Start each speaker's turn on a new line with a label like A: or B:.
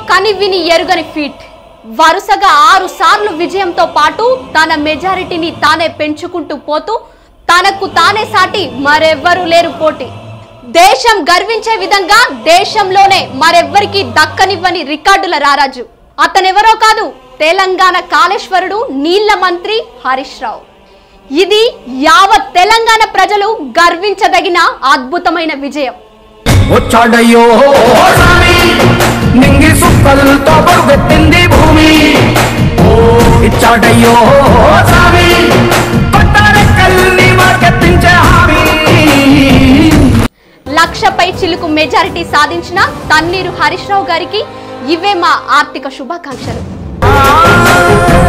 A: కని విని ఎరుగని ఫీట్ వరుసగా ఆరు సార్లు విజయంతో పాటు తన మెజారిటీని తానే పెంచుకుంటూ పోతూ తనకు తానే సాటి మరెవ్వరూ లేరు పోటీ దేశం గర్వించే విధంగా దేశంలోనే మరెవ్వరికి దక్కనివ్వని రికార్డుల రారాజు అతనెవరో కాదు తెలంగాణ కాళేశ్వరుడు నీళ్ల మంత్రి హరీష్ రావు ఇది యావత్ తెలంగాణ ప్రజలు గర్వించదగిన అద్భుతమైన విజయం
B: వచ్చాడయ్యో స్వామి నింగి సుక్కలతో పరుగెత్తింది భూమి ఓ ఇచ్చాడయ్యో స్వామి కొత్త రెక్కల్ని మార్కెత్తించే హామీ
A: లక్షపై చిలుకు మెజారిటీ సాధించిన తన్నీరు హరీష్ రావు గారికి ఇవే మా ఆర్థిక శుభాకాంక్షలు
B: ఆ